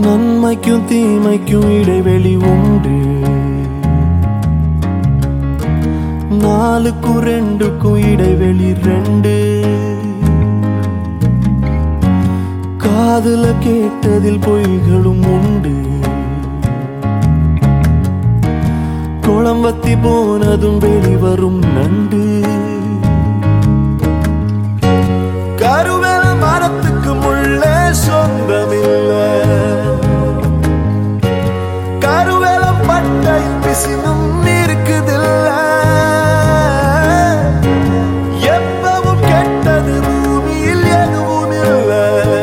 நன்மைக்கும் தீமைக்கும் இடைவெளி உண்டு நாலுக்கும் ரெண்டுக்கும் இடைவெளி ரெண்டு காதுல கேட்டதில் பொய்களும் உண்டு குளம்பத்தி போனதும் வெளிவரும் நண்டு கருவேல மரத்துக்கு முள்ளே சொந்தமில்ல கருவேலம் பட்டையில் பிசினும் இருக்குதில்ல எப்பவும் கெட்டது பூமியில் எதுவும் இல்ல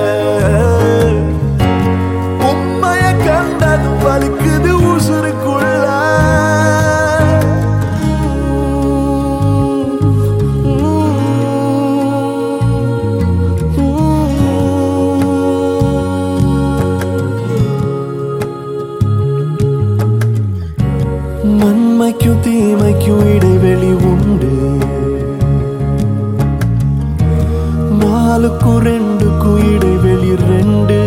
உண்மைய கண்டதும் வலிக்குது உசுருக்குள்ள நன்மைக்கும் தீமைக்கும் இடைவெளி உண்டு நாலுக்கும் ரெண்டுக்கும் இடைவெளி ரெண்டு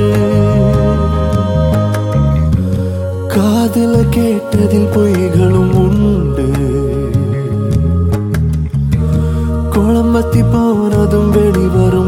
காதுல கேட்டதில் பொய்களும் உண்டு குழம்பத்தி போனதும் வெளிவரும்